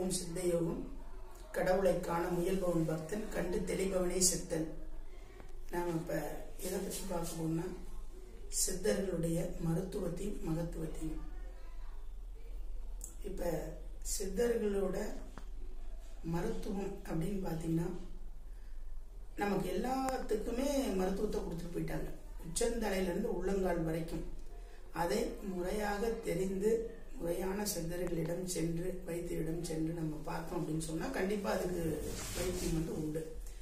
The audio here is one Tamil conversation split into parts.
ஓம் சித்தயோகம் கடவுளை காண முயல்பவன் பக்தன் கண்டு தெளிபவனே சித்தன் நாம் இப்போ எதை பற்றி பார்க்க போனா சித்தர்களுடைய மருத்துவத்தையும் மகத்துவத்தையும் இப்போ சித்தர்களோட மருத்துவம் அப்படின்னு பார்த்தீங்கன்னா நமக்கு எல்லாத்துக்குமே மருத்துவத்தை கொடுத்துட்டு போயிட்டாங்க உச்சந்தலையிலேருந்து உள்ளங்கால் வரைக்கும் அதை முறையாக தெரிந்து முறையான சித்தர்களிடம் சென்று வைத்தியரிடம் சென்று நம்ம பார்த்தோம் அப்படின்னு சொன்னால் கண்டிப்பாக அதுக்கு வைத்தியம் வந்து உண்டு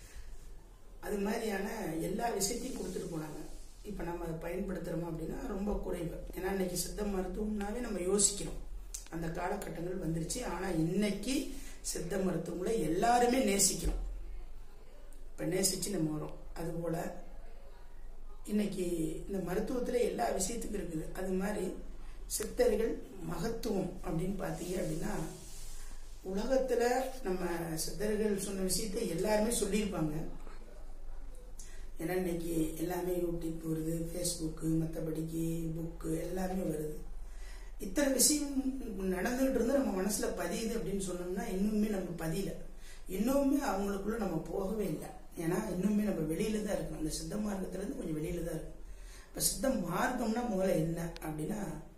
அது மாதிரியான எல்லா விஷயத்தையும் கொடுத்துட்டு போனாங்க இப்போ நம்ம அதை பயன்படுத்துகிறோமா அப்படின்னா ரொம்ப குறைவு ஏன்னா இன்னைக்கு சித்த மருத்துவம்னாவே நம்ம யோசிக்கிறோம் அந்த காலகட்டங்கள் வந்துருச்சு ஆனால் இன்னைக்கு சித்த மருத்துவங்களை எல்லாருமே நேசிக்கிறோம் இப்போ நேசித்து நம்ம வரோம் அதுபோல் இன்னைக்கு இந்த மருத்துவத்தில் எல்லா விஷயத்துக்கும் இருக்குது அது மாதிரி சித்தர்கள் மகத்துவம் அப்படின்னு பார்த்தீங்க அப்படின்னா உலகத்தில் நம்ம சித்தர்கள் சொன்ன விஷயத்தை எல்லாருமே சொல்லியிருப்பாங்க ஏன்னா இன்னைக்கு எல்லாமே யூடியூப் வருது ஃபேஸ்புக்கு மற்றபடிக்கு புக்கு எல்லாமே வருது இத்தனை விஷயம் நடந்துகிட்டு இருந்து நம்ம மனசுல பதியுது அப்படின்னு சொன்னோம்னா இன்னுமே நம்ம பதியல இன்னுமே அவங்களுக்குள்ள நம்ம போகவே இல்லை ஏன்னா இன்னுமே நம்ம வெளியில தான் இருக்கோம் இந்த சித்த மார்க்கத்துல இருந்து கொஞ்சம் வெளியில தான் இருக்கும் இப்ப சித்த மார்க்கம்னா முதல்ல என்ன அப்படின்னா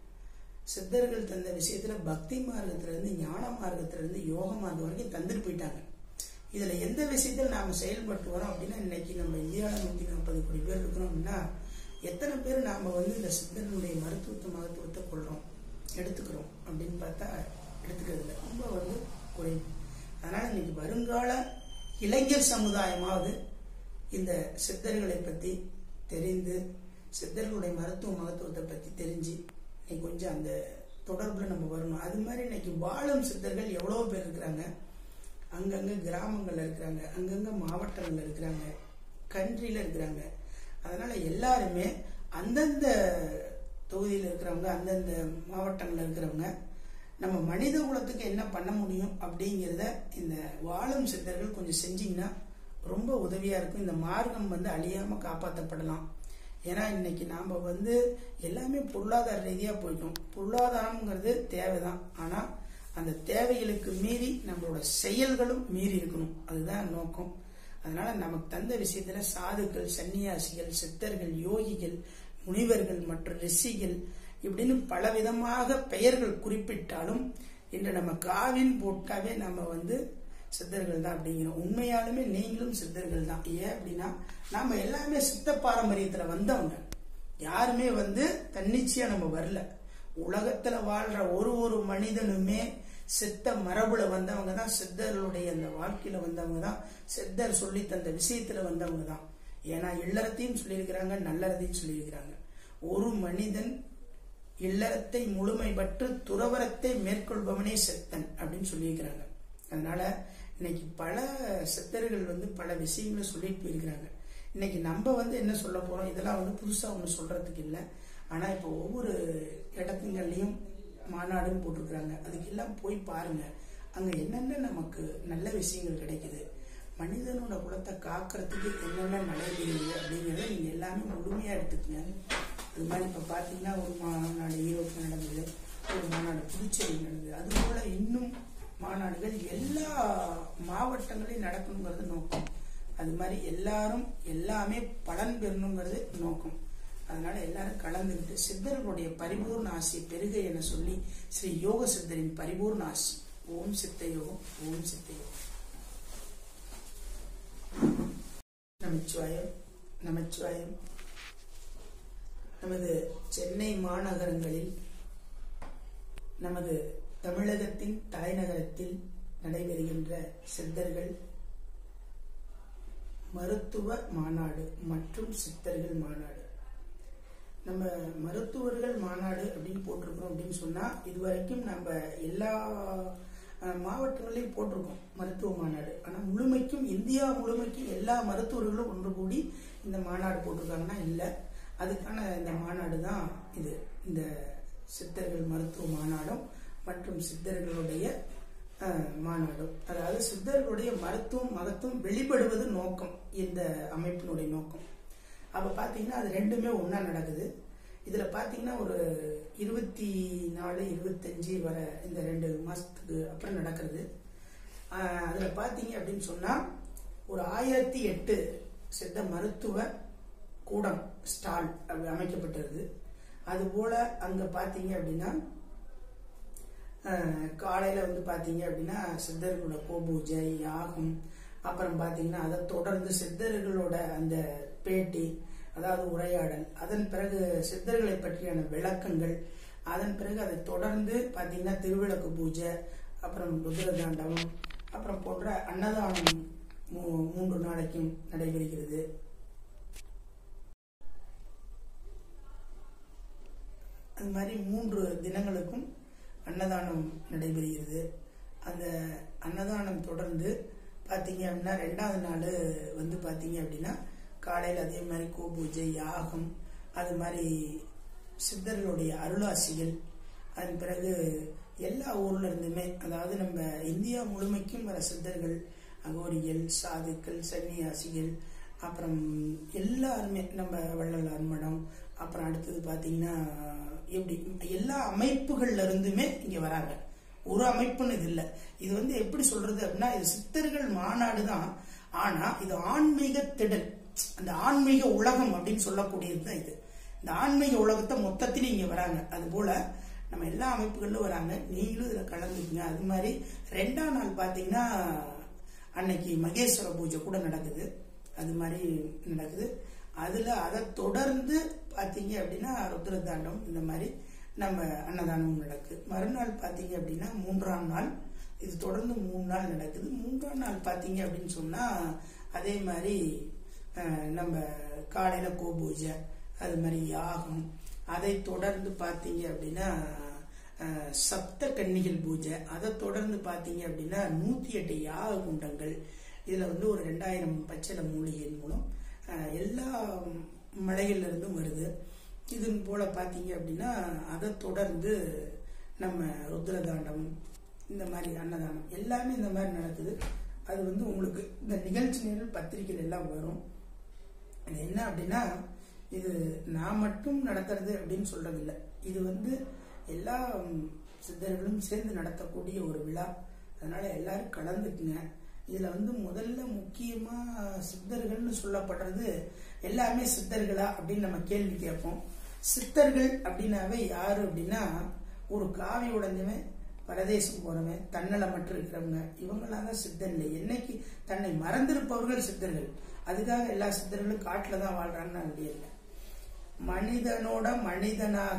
சித்தர்கள் தந்த விஷயத்துல பக்தி மார்க்கத்துல இருந்து ஞான மார்க்கத்துல இருந்து யோக மார்க்கம் வரைக்கும் தந்துட்டு போயிட்டாங்க இதுல எந்த விஷயத்துல நாம செயல்பட்டு வரோம் அப்படின்னா இன்னைக்கு நம்ம இந்தியாவில் நூத்தி நாற்பது கோடி பேர் இருக்கிறோம் அப்படின்னா எத்தனை பேர் நாம வந்து இந்த சித்தர்களுடைய மருத்துவத்தை மகத்துவத்தை கொள்றோம் எடுத்துக்கிறோம் அப்படின்னு பார்த்தா எடுத்துக்கிறது இல்லை ரொம்ப வந்து குறைவு அதனால இன்னைக்கு வருங்கால இளைஞர் சமுதாயமாவது இந்த சித்தர்களை பத்தி தெரிந்து சித்தர்களுடைய மருத்துவ மகத்துவத்தை பத்தி தெரிஞ்சு இன்னைக்கு கொஞ்சம் அந்த தொடர்புல நம்ம வரணும் அது மாதிரி இன்னைக்கு வாழும் சித்தர்கள் எவ்வளவு பேர் இருக்கிறாங்க அங்கங்க கிராமங்கள்ல இருக்கிறாங்க அங்கங்க மாவட்டங்கள்ல இருக்கிறாங்க கண்ட்ரில இருக்கிறாங்க அதனால எல்லாருமே அந்தந்த தொகுதியில் இருக்கிறவங்க அந்தந்த மாவட்டங்களில் இருக்கிறவங்க நம்ம மனித குலத்துக்கு என்ன பண்ண முடியும் அப்படிங்கிறத இந்த வாழும் சித்தர்கள் கொஞ்சம் செஞ்சீங்கன்னா ரொம்ப உதவியா இருக்கும் இந்த மார்க்கம் வந்து அழியாம காப்பாற்றப்படலாம் ஏன்னா இன்னைக்கு நாம வந்து எல்லாமே பொருளாதார ரீதியா போயிட்டோம் பொருளாதாரம்ங்கிறது தேவைதான் ஆனா அந்த தேவைகளுக்கு மீறி நம்மளோட செயல்களும் மீறி இருக்கணும் அதுதான் நோக்கம் அதனால நமக்கு தந்த விஷயத்துல சாதுக்கள் சன்னியாசிகள் சித்தர்கள் யோகிகள் முனிவர்கள் மற்றும் ரிஷிகள் இப்படின்னு பலவிதமாக பெயர்கள் குறிப்பிட்டாலும் இன்று நம்ம காவின் போட்டாவே நம்ம வந்து சித்தர்கள் தான் அப்படிங்கிறோம் உண்மையாலுமே நீங்களும் சித்தர்கள் தான் ஏன் அப்படின்னா நாம எல்லாமே சித்த பாரம்பரியத்துல வந்தவங்க யாருமே வந்து தன்னிச்சையா நம்ம வரல உலகத்துல வாழ்ற ஒரு ஒரு மனிதனுமே சித்த மரபுல வந்தவங்க தான் சித்தர்களுடைய அந்த வாழ்க்கையில வந்தவங்க தான் சித்தர் சொல்லி தந்த விஷயத்துல வந்தவங்க தான் ஏன்னா இல்லறத்தையும் சொல்லியிருக்கிறாங்க நல்லறதையும் சொல்லியிருக்கிறாங்க ஒரு மனிதன் இல்லறத்தை முழுமை பற்று துறவரத்தை மேற்கொள்பவனே சித்தன் அப்படின்னு சொல்லியிருக்கிறாங்க அதனால இன்னைக்கு பல சித்தர்கள் வந்து பல விஷயங்களை சொல்லிட்டு போயிருக்கிறாங்க இன்னைக்கு நம்ம வந்து என்ன சொல்ல போறோம் இதெல்லாம் வந்து புதுசா ஒன்று சொல்றதுக்கு இல்லை ஆனா இப்போ ஒவ்வொரு இடத்துங்கள்லையும் மாநாடுன்னு போட்டிருக்கிறாங்க அதுக்கு எல்லாம் போய் பாருங்க அங்க என்னென்ன நமக்கு நல்ல விஷயங்கள் கிடைக்குது மனிதனோட குலத்தை காக்கிறதுக்கு என்னென்ன நடைபெறுது அப்படிங்கிறத நீங்க எல்லாமே முழுமையா எடுத்துக்கங்க அது மாதிரி இப்ப பாத்தீங்கன்னா ஒரு மாநாடு ஈரோட்டில் நடந்தது ஒரு மாநாடு புதுச்சேரி நடந்தது அது போல இன்னும் மாநாடுகள் எல்லா மாவட்டங்களையும் நடக்கணுங்கிறது நோக்கம் அது மாதிரி எல்லாரும் எல்லாமே பலன் பெறணுங்கிறது நோக்கம் அதனால எல்லாரும் கலந்துக்கிட்டு சித்தர்களுடைய பரிபூர்ண ஆசி பெருக என சொல்லி ஸ்ரீ யோக சித்தரின் பரிபூர்ண ஆசி ஓம் சித்த யோகம் ஓம் சித்த யோகம் நமச்சிவாயம் நமச்சிவாயம் நமது சென்னை மாநகரங்களில் நமது தமிழகத்தின் தலைநகரத்தில் நடைபெறுகின்ற சித்தர்கள் மருத்துவ மாநாடு மற்றும் சித்தர்கள் மாநாடு நம்ம மருத்துவர்கள் மாநாடு அப்படின்னு போட்டிருக்கோம் அப்படின்னு சொன்னா இதுவரைக்கும் நம்ம எல்லா மாவட்டங்களையும் போட்டிருக்கோம் மருத்துவ மாநாடு ஆனா முழுமைக்கும் இந்தியா முழுமைக்கும் எல்லா மருத்துவர்களும் ஒன்று கூடி இந்த மாநாடு போட்டிருக்காங்கன்னா இல்லை அதுக்கான இந்த மாநாடு தான் இது இந்த சித்தர்கள் மருத்துவ மாநாடும் மற்றும் சித்தர்களுடைய மாநாடும் அதாவது சித்தர்களுடைய மருத்துவம் மகத்துவம் வெளிப்படுவது நோக்கம் இந்த அமைப்பினுடைய நோக்கம் அப்ப பாத்தீங்கன்னா அது ரெண்டுமே ஒன்னா நடக்குது இதுல பாத்தீங்கன்னா ஒரு இருபத்தி நாலு இருபத்தஞ்சு வர இந்த ரெண்டு மாசத்துக்கு அப்புறம் நடக்கிறது ஆஹ் அதுல பாத்தீங்க அப்படின்னு சொன்னா ஒரு ஆயிரத்தி எட்டு சித்த மருத்துவ கூடம் ஸ்டால் அப்படி அமைக்கப்பட்டிருக்கு அதுபோல அங்க பாத்தீங்க அப்படின்னா ஆஹ் காலையில வந்து பாத்தீங்க அப்படின்னா சித்தர்களோட கோபூஜை யாகம் அப்புறம் பாத்தீங்கன்னா அதை தொடர்ந்து சித்தர்களோட அந்த பேட்டி அதாவது உரையாடல் அதன் பிறகு சித்தர்களை பற்றியான விளக்கங்கள் அதன் பிறகு அதை தொடர்ந்து பாத்தீங்கன்னா திருவிளக்கு பூஜை அப்புறம் ருத்ரதாண்டவம் அப்புறம் போன்ற அன்னதானம் மூ- மூன்று நாளைக்கும் நடைபெறுகிறது அது மாதிரி மூன்று தினங்களுக்கும் அன்னதானம் நடைபெறுகிறது அந்த அன்னதானம் தொடர்ந்து பார்த்தீங்க அப்படின்னா ரெண்டாவது நாள் வந்து பார்த்தீங்க அப்படின்னா காலையில் அதே மாதிரி கோபூஜை யாகம் அது மாதிரி சித்தர்களுடைய அருளாசிகள் அதன் பிறகு எல்லா ஊர்ல இருந்துமே அதாவது நம்ம இந்தியா முழுமைக்கும் வர சித்தர்கள் அகோரிகள் சாதுக்கள் சன்னியாசிகள் அப்புறம் எல்லாருமே நம்ம வள்ளல் அன்மடம் அப்புறம் அடுத்தது பார்த்தீங்கன்னா எப்படி எல்லா அமைப்புகள்ல இருந்துமே இங்க வராங்க ஒரு அமைப்புன்னு இது இல்லை இது வந்து எப்படி சொல்றது அப்படின்னா இது சித்தர்கள் மாநாடு தான் ஆனா இது ஆன்மீக திடல் அந்த ஆன்மீக உலகம் அப்படின்னு சொல்லக்கூடியது தான் இது இந்த ஆன்மீக உலகத்தை மொத்தத்திலும் இங்க வராங்க அது போல நம்ம எல்லா அமைப்புகளிலும் வராங்க நீங்களும் இதுல கலந்துக்குங்க அது மாதிரி ரெண்டாம் நாள் பாத்தீங்கன்னா அன்னைக்கு மகேஸ்வர பூஜை கூட நடக்குது அது மாதிரி நடக்குது அதுல அதை தொடர்ந்து பாத்தீங்க அப்படின்னா ருத்ரதாண்டம் இந்த மாதிரி நம்ம அன்னதானமும் நடக்குது மறுநாள் பாத்தீங்க அப்படின்னா மூன்றாம் நாள் இது தொடர்ந்து மூணு நாள் நடக்குது மூன்றாம் நாள் பாத்தீங்க அப்படின்னு சொன்னா அதே மாதிரி அஹ், நம்ம காலையில கோபூஜை அது மாதிரி யாகம் அதை தொடர்ந்து பார்த்தீங்க அப்படின்னா அஹ், சப்த கன்னிகள் பூஜை அதை தொடர்ந்து பார்த்தீங்க அப்படின்னா நூத்தி எட்டு யாக குண்டங்கள் இதுல வந்து ஒரு ரெண்டாயிரம் பச்சளை மூலிகையின் மூலம் அஹ், எல்லா மலைகள்ல இருந்தும் வருது இது போல பார்த்தீங்க அப்படின்னா அதை தொடர்ந்து நம்ம ருத்ரதாண்டம் இந்த மாதிரி அன்னதானம் எல்லாமே இந்த மாதிரி நடக்குது அது வந்து உங்களுக்கு இந்த நிகழ்ச்சி நேரில் பத்திரிகைகள் எல்லாம் வரும் இது என்ன அப்படின்னா இது நான் மட்டும் நடத்துறது அப்படின்னு சொல்றது இல்ல இது வந்து எல்லா ம், சித்தர்களும் சேர்ந்து நடத்தக்கூடிய ஒரு விழா அதனால எல்லாரும் கலந்துக்குங்க இதுல வந்து முதல்ல முக்கியமா சித்தர்கள்னு சொல்லப்படுறது எல்லாமே சித்தர்களா அப்படின்னு நம்ம கேள்வி கேட்போம் சித்தர்கள் அப்படின்னாவே யாரு அப்படின்னா ஒரு காவி உடைஞ்சவன் பரதேசம் போறவன் தன்னலமற்று இருக்கிறவங்க இவங்களாம் தான் சித்தர் இல்லை என்னைக்கு தன்னை மறந்திருப்பவர்கள் சித்தர்கள் அதுக்காக எல்லா சித்தர்களும் காட்டுல தான் வாழ்றான்னு அப்படி இல்லை மனிதனோட மனிதனாக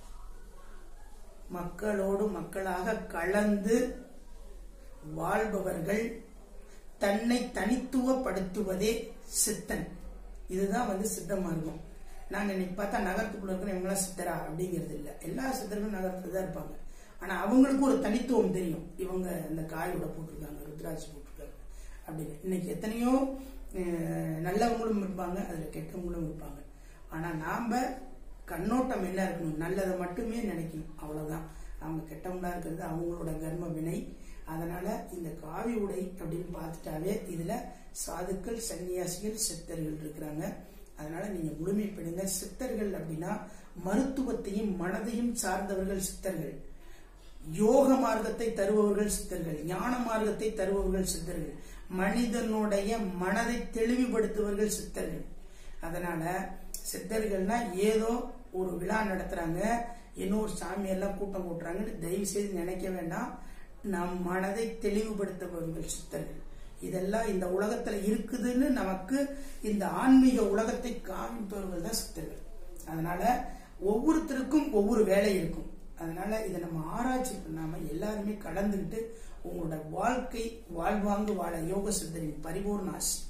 மக்களோடு மக்களாக கலந்து வாழ்பவர்கள் தன்னை தனித்துவப்படுத்துவதே சித்தன் இதுதான் வந்து சித்த மார்க்கம் நாங்க இன்னைக்கு பார்த்தா நகரத்துக்குள்ள இருக்கிற இவங்களாம் சித்தரா அப்படிங்கிறது இல்ல எல்லா சித்தர்களும் நகரத்துல தான் இருப்பாங்க ஆனா அவங்களுக்கு ஒரு தனித்துவம் தெரியும் இவங்க இந்த காயோட போட்டிருக்காங்க ருத்ராட்சி போட்டிருக்காங்க அப்படின்னு இன்னைக்கு எத்தனையோ அஹ், நல்லவங்களும் இருப்பாங்க அதுல கெட்டவங்களும் இருப்பாங்க ஆனா நாம கண்ணோட்டம் என்ன இருக்கணும் நல்லதை மட்டுமே நினைக்கணும் அவ்வளவுதான் அவங்க கெட்டவங்களா இருக்கிறது அவங்களோட கர்ம வினை அதனால இந்த காவி உடை அப்படின்னு பார்த்துட்டாவே இதுல சாதுக்கள் சன்னியாசிகள் சித்தர்கள் இருக்கிறாங்க அதனால நீங்க முழுமைப்படுங்க சித்தர்கள் அப்படின்னா மருத்துவத்தையும் மனதையும் சார்ந்தவர்கள் சித்தர்கள் யோக மார்க்கத்தை தருபவர்கள் சித்தர்கள் ஞான மார்க்கத்தை தருபவர்கள் சித்தர்கள் மனிதனுடைய மனதை தெளிவுபடுத்துபவர்கள் சித்தர்கள் அதனால சித்தர்கள்னா ஏதோ ஒரு விழா நடத்துறாங்க இன்னொரு சாமி எல்லாம் கூட்டம் கூட்டுறாங்கன்னு தயவு செய்து நினைக்க வேண்டாம் நம் மனதை தெளிவுபடுத்துபவர்கள் சித்தர்கள் இதெல்லாம் இந்த உலகத்துல இருக்குதுன்னு நமக்கு இந்த ஆன்மீக உலகத்தை காமிப்பவர்கள் தான் சித்தர்கள் அதனால ஒவ்வொருத்தருக்கும் ஒவ்வொரு வேலை இருக்கும் அதனால இதை நம்ம ஆராய்ச்சி பண்ணாம எல்லாருமே கலந்துக்கிட்டு உங்களோட வாழ்க்கை வாழ்வாங்கு வாழ யோக சித்தரின் பரிபூர்ண ஆசி